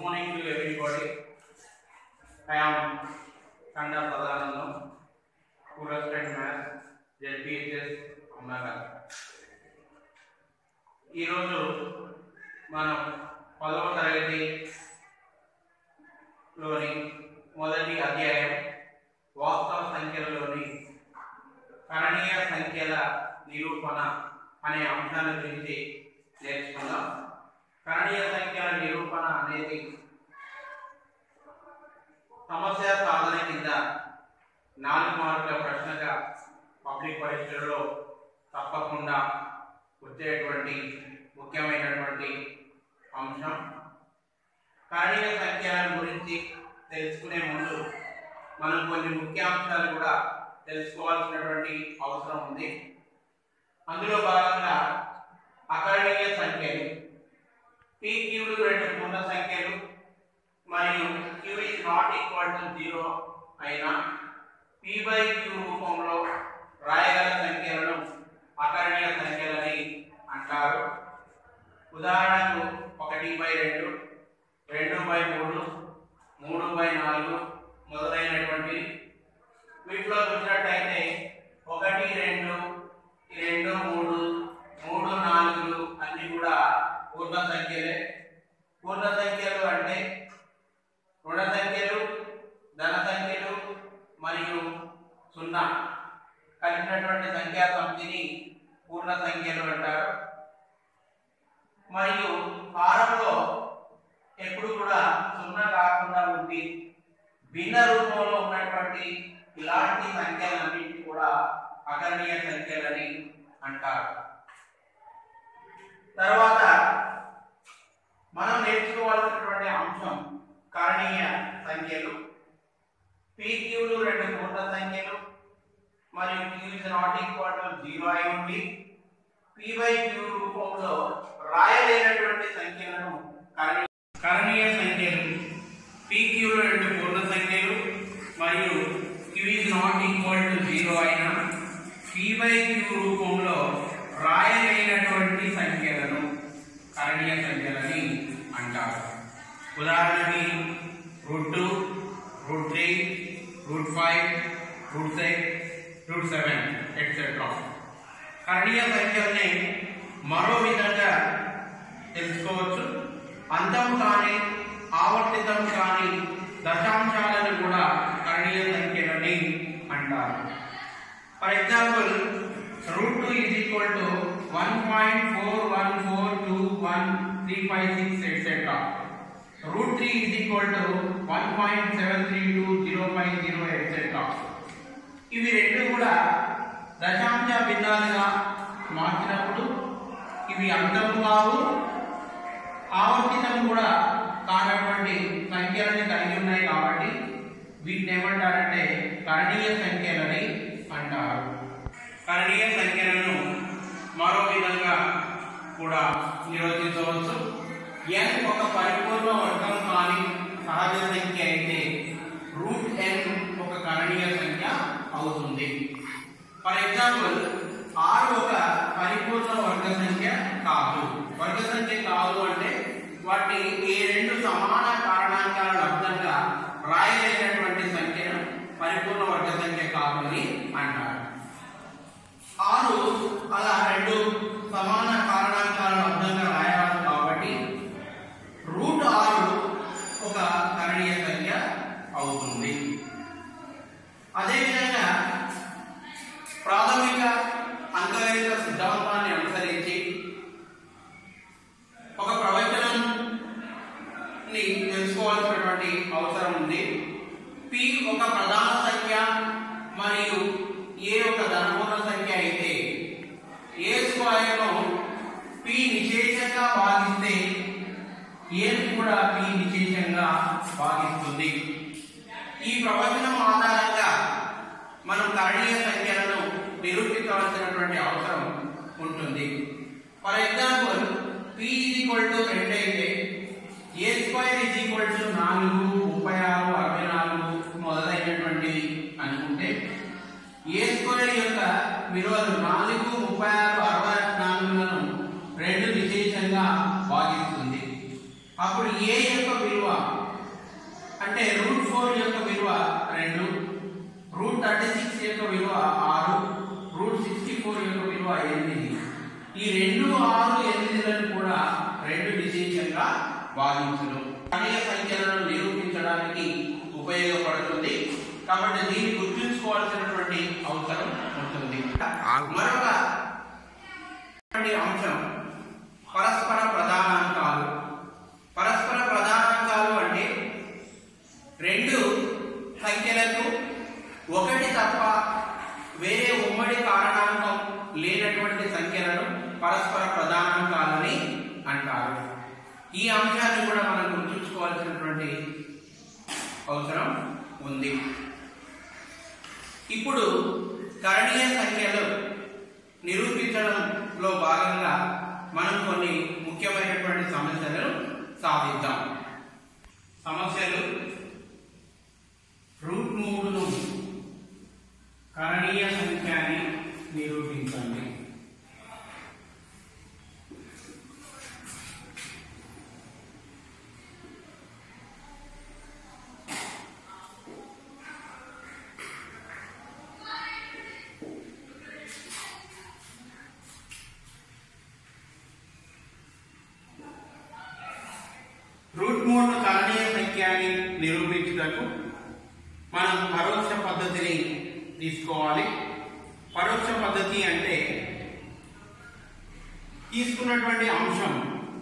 morning to everybody. I am Kanda Sadanandam, Pura State Math, ZPHS, అమ్మగారు ఈరోజు మనం పదవ తరగతిలోని మొదటి అధ్యాయం వాస్తవ సంఖ్యలలోని కరణీయ సంఖ్యల నిరూపణ అనే అంశాన్ని గురించి నేర్చుకుందాం కరణీయ సంఖ్యల నిరూపణ అనేది సమస్య సాధన కింద నాలుగు మార్కుల ప్రశ్నగా పబ్లిక్ పరీక్షలలో తప్పకుండా వచ్చేటువంటి ముఖ్యమైనటువంటి అంశం కరణీయ సంఖ్యల గురించి తెలుసుకునే ముందు మనం కొన్ని ముఖ్యాంశాలు కూడా తెలుసుకోవాల్సినటువంటి అవసరం ఉంది అందులో భాగంగా అకరణీయ సంఖ్యలు పీ క్యూలు రెండు పూర్ణ సంఖ్యలు మరియు Q is not equal to zero అయినా పీ బై క్యూ రూపంలో రాయగల సంఖ్యలను అకరణీయ సంఖ్యలని అంటారు ఉదాహరణకు ఒకటి బై రెండు రెండు బై మూడు మూడు బై నాలుగు మొదలైనటువంటి వీటిలో చూసినట్టయితే ఒకటి రెండు ఈ రెండు మూడు మూడు నాలుగు అన్ని కూడా పూర్ణ సంఖ్యలే పూర్ణ సంఖ్యలు అంటే రుణ సంఖ్యలు ధన సంఖ్యలు మరియు సున్నా కలిపినటువంటి సంఖ్యా సమితిని పూర్ణ సంఖ్యలు అంటారు మరియు హారంలో ఎప్పుడు కూడా సున్నా కాకుండా ఉండి భిన్న రూపంలో ఉన్నటువంటి ఇలాంటి సంఖ్యలన్నింటినీ కూడా అకరణీయ సంఖ్యలని అంటారు తర్వాత మనం నేర్చుకోవాల్సినటువంటి అంశం కరణీయ సంఖ్యలు పీక్యూలు రెండు పూర్ణ సంఖ్యలు మరియు Q is not equal to zero అయి ఉండి పీ బై క్యూ రూపంలో రాయలేనటువంటి సంఖ్యలను కరణీయ కరణీయ సంఖ్యలు పీక్యూలు రెండు పూర్ణ సంఖ్యలు మరియు Q is not equal to zero అయిన పీ బై క్యూ రూపంలో రాయలేనటువంటి సంఖ్యలను కరణీయ సంఖ్యలని అంటారు ఉదాహరణకి root two root three root five root six root seven etcetera కరణీయ సంఖ్యల్ని మరో విధంగా తెలుసుకోవచ్చు అంతం కాని ఆవర్తితం కాని దశాంశాలను కూడా కరణీయ సంఖ్యలని అంటారు for example root two is equal to one point four one four two one three five six etcetera root three is equal to one point seven three two zero five zero etcetera ఇవి రెండు కూడా దశాంశ భిన్నాలుగా మార్చినప్పుడు ఇవి అంతం కావు ఆవర్తితం కూడా కానటువంటి సంఖ్యలని కలిగి ఉన్నాయి కాబట్టి వీటిని ఏమంటారంటే కరణీయ సంఖ్యలని అంటారు కరణీయ సంఖ్యలను మరో విధంగా కూడా నిర్వచించవచ్చు ఎన్ ఒక పరిపూర్ణ వర్గం కాని సహజ సంఖ్య అయితే రూట్ ఎన్ ఒక కరణీయ సంఖ్య అవుతుంది ఫర్ ఎగ్జాంపుల్ ఆరు ఒక పరిపూర్ణ వర్గ సంఖ్య కాదు వర్గ సంఖ్య కాదు అంటే వాటి ఏ రెండు సమాన కారణాంకాల లబ్ధంగా రాయలేనటువంటి సంఖ్యను పరిపూర్ణ వర్గ సంఖ్య కాదు అని అంటారు ఆరు అలా రెండు సమాన కారణాంకాల లబ్ధంగా రాయరాదు కాబట్టి రూట్ ఆరు ఒక కరణీయ సంఖ్య అవుతుంది అదేవిధంగా ప్రాథమిక అంకగణిత సిద్ధాంతాన్ని అనుసరించి ఒక ప్రవచనం తెలుసుకోవాల్సినటువంటి అవసరం ఉంది పి ఒక ప్రధాన సంఖ్య మరియు ఏ ఒక ధనపూర్ణ సంఖ్య అయితే ఏ స్క్వేర్ను పి నిశేషంగా భాగిస్తే ఏ కూడా పి నిశేషంగా భాగిస్తుంది ఈ ప్రవచనం ఆధారంగా మనం కరణీయ సంఖ్యలను నిరూపించవలసినటువంటి అవసరం ఉంటుంది for example P is equal to రెండు అయితే A square is equal to నాలుగు ముప్పై ఆరు అరవై నాలుగు మొదలైనటువంటివి అనుకుంటే ఏ స్క్వేర్ యొక్క విలువలు నాలుగు ముప్పై ఆరు అరవై నాలుగులను రెండు విశేషంగా భాగిస్తుంది అప్పుడు ఏ యొక్క విలువ అంటే రూట్ ఫోర్ యొక్క విలువ రెండు రూట్ థర్టీ సిక్స్ యొక్క విలువ ఆరు రూట్ సిక్స్టీ ఫోర్ యొక్క విలువ ఎనిమిది ఈ రెండు ఆరు ఎనిమిదిలను కూడా రెండు విశేషంగా భావించరు అనేక సంఖ్యలను నిరూపించడానికి ఉపయోగపడుతుంది కాబట్టి దీన్ని గుర్తుంచుకోవాల్సినటువంటి అవసరం ఉంటుంది మరొక అంశం పరస్పర ప్రధానాంకాలు పరస్పర ప్రధానాంకాలు అంటే రెండు సంఖ్యలకు ఒకటి తప్ప వేరే ఉమ్మడి కారణాంకం లేనటువంటి సంఖ్యలను పరస్పర ప్రధానాంకాలని అంటారు ఈ అంశాన్ని కూడా మనం గుర్తుంచుకోవాల్సినటువంటి అవసరం ఉంది ఇప్పుడు కరణీయ సంఖ్యలు నిరూపించడంలో భాగంగా మనం కొన్ని ముఖ్యమైనటువంటి సమస్యలను సాధిద్దాం సమస్యలు రూట్ మూడును కరణీయ సంఖ్య అని నిరూపించండి రూట్ మూడును కరణీయ సంఖ్య అని నిరూపించుటకు మనం పరోక్ష పద్ధతిని తీసుకోవాలి పరోక్ష పద్ధతి అంటే తీసుకున్నటువంటి అంశం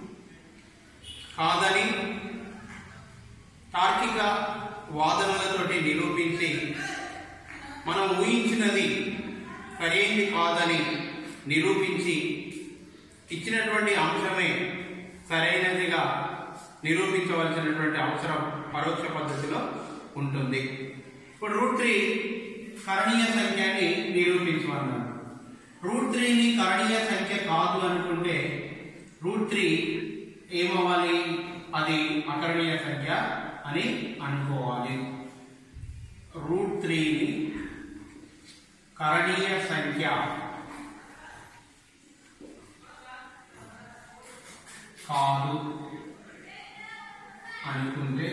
కాదని తార్కిక వాదనలతోటి నిరూపించి మనం ఊహించినది సరైనది కాదని నిరూపించి ఇచ్చినటువంటి అంశమే సరైనదిగా నిరూపించవలసినటువంటి అవసరం పరోక్ష పద్ధతిలో ఉంటుంది ఇప్పుడు రూట్ త్రీ కరణీయ సంఖ్యని నిరూపించమన్నాడు రూట్ త్రీని కరణీయ సంఖ్య కాదు అనుకుంటే రూట్ త్రీ ఏమవ్వాలి అది అకరణీయ సంఖ్య అని అనుకోవాలి రూట్ త్రీని కరణీయ సంఖ్య కాదు అనుకుంటే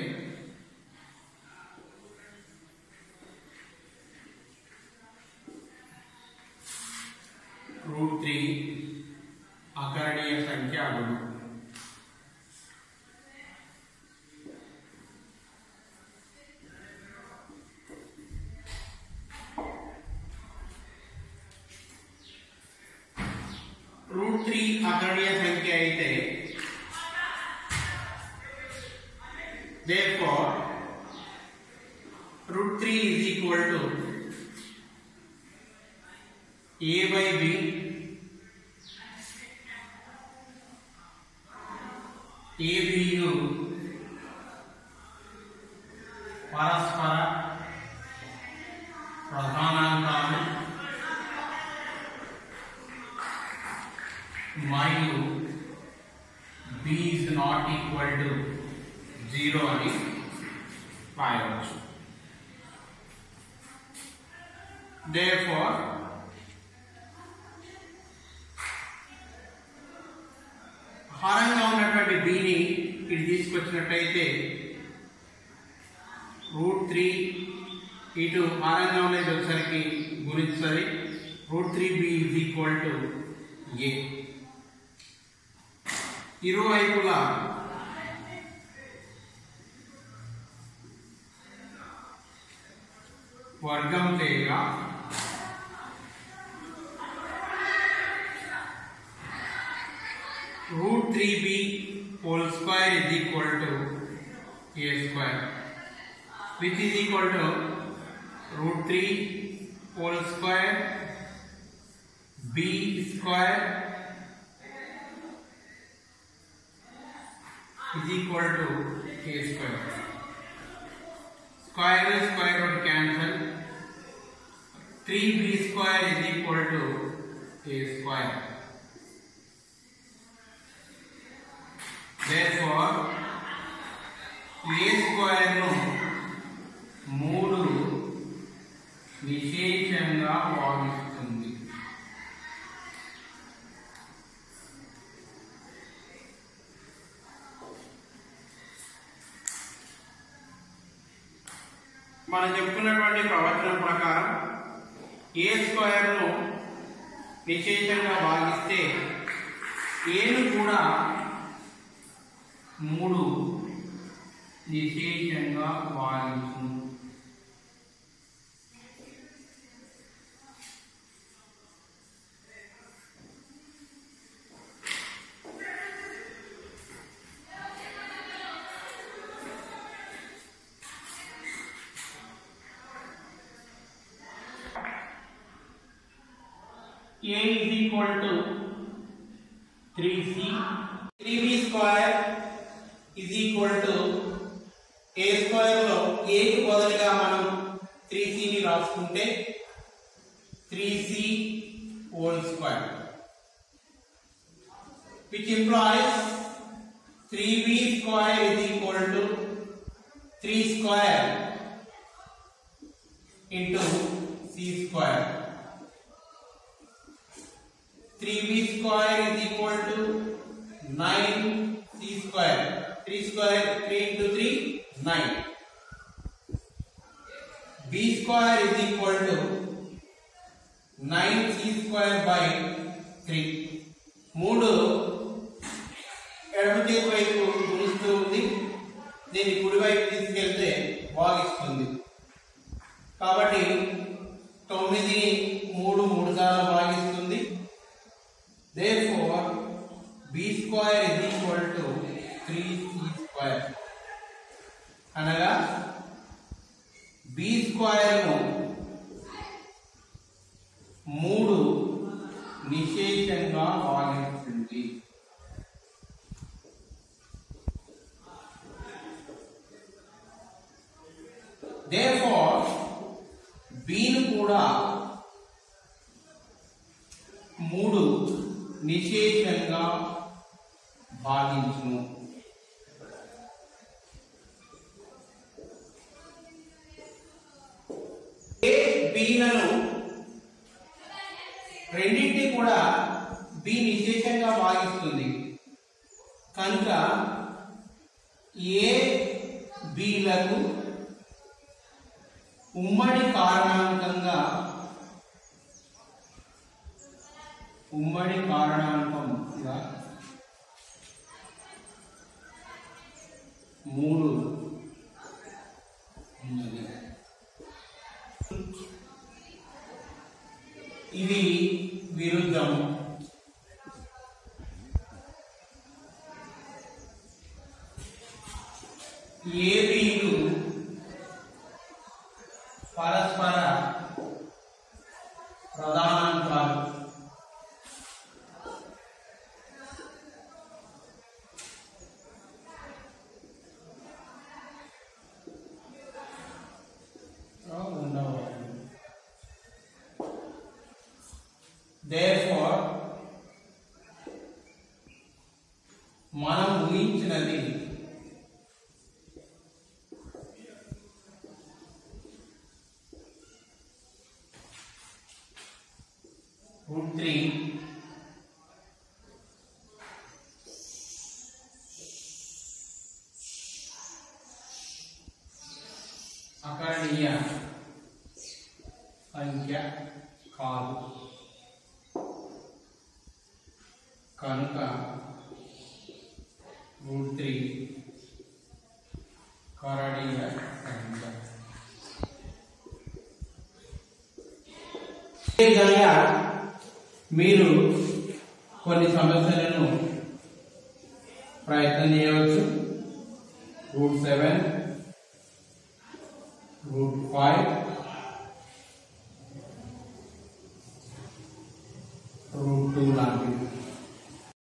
రూట్ త్రీ అకరణీయ సంఖ్య అగును రూట్ త్రీ అకరణీయ సంఖ్య అయితే therefore root 3 is equal to a by b ఏబియు పరస్పర ప్రధానాంకాలు మరియు b is not equal to zero అని రాయవచ్చు therefore హారంగా ఉన్నటువంటి బిని ఇటు తీసుకొచ్చినట్టయితే రూట్ త్రీ ఇటు హారంగా ఉన్నది వచ్చేసరికి గుణించాలి root three B is equal to A ఇరువైపులా వర్గం చేయగా root 3b whole square is equal to a square which is equal to root 3 whole square b square is equal to a square square with square root cancel 3b square is equal to a square therefore a square ను మూడు విశేషంగా భావిస్తుంది మనం చెప్పుకున్నటువంటి ప్రవచనం ప్రకారం ఏ స్క్వేర్ను నిశేషంగా భాగిస్తే ఏను కూడా మూడు నిశేషంగా భాగించును A is equal to 3C. 3B square is equal to A square లో A కి బదులుగా మనం 3C ని రాసుకుంటే 3C whole square which implies 3B square is equal to 3 square into C square 3b square is equal to 9c square. 3 square, 3 into 3, 9. b square is equal to 9c square by 3. మూడు ఎడమ చేతి వైపు గుణిస్తూ ఉంది దీన్ని కుడి వైపు తీసుకెళ్తే భాగిస్తుంది కాబట్టి తొమ్మిదిని మూడు మూడు సార్లు భాగిస్తుంది Therefore, b square is equal to 3c square. అనగా b స్క్వేర్ ను మూడు నిశేషంగా భాగిస్తుంది Therefore, b ను కూడా మూడు నిశేషంగా భావించును ఏ బీలను రెండింటి కూడా బి నిశేషంగా భావిస్తుంది కనుక ఏ బీలకు ఉమ్మడి కారణాంకంగా ఉమ్మడి కారణాంకంగా మూడు ఉన్నది ఇది విరుద్ధం ఏబీలు పరస్పర ప్రధానాంకాలు ఉండవాలి therefore మనం ఊహించినది రూట్ త్రీ అకరణీయ సంఖ్య కాదు కనుక రూట్ త్రీ కరణీయ సంఖ్య ఈ విధంగా మీరు కొన్ని సమస్యలను ప్రయత్నం చేయవచ్చు రూట్ సెవెన్ రూట్ ఫైవ్